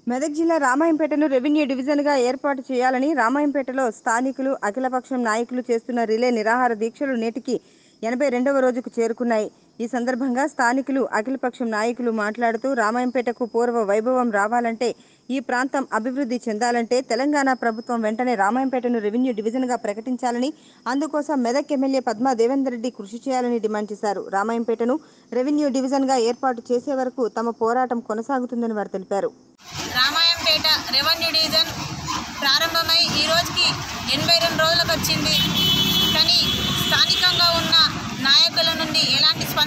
మెదక్ జిల్లా రామాయంపేటను రెవెన్యూ డివిజన్గా ఏర్పాటు చేయాలని రామాయంపేటలో స్థానికులు అఖిలపక్షం నాయకులు చేస్తున్న రిలే నిరాహార దీక్షలు నేటికి ఎనభై రెండవ రోజుకు చేరుకున్నాయి ఈ సందర్భంగా స్థానికులు అఖిలపక్షం నాయకులు మాట్లాడుతూ రామాయంపేటకు పూర్వ వైభవం రావాలంటే ఈ ప్రాంతం అభివృద్ధి చెందాలంటే తెలంగాణ ప్రభుత్వం వెంటనే రామాయంపేటను రెవెన్యూ డివిజన్గా ప్రకటించాలని అందుకోసం మెదక్ ఎమ్మెల్యే పద్మా దేవేందర్ రెడ్డి కృషి చేయాలని డిమాండ్ చేశారు రామాయంపేటను రెవెన్యూ డివిజన్గా ఏర్పాటు చేసే వరకు తమ పోరాటం కొనసాగుతుందని వారు తెలిపారు రామాయంపేట రెవెన్యూ డివిజన్ ప్రారంభమై ఈ రోజుకి ఎనభై రెండు రోజులకు వచ్చింది కానీ స్థానికంగా ఉన్న నాయకుల నుండి ఎలాంటి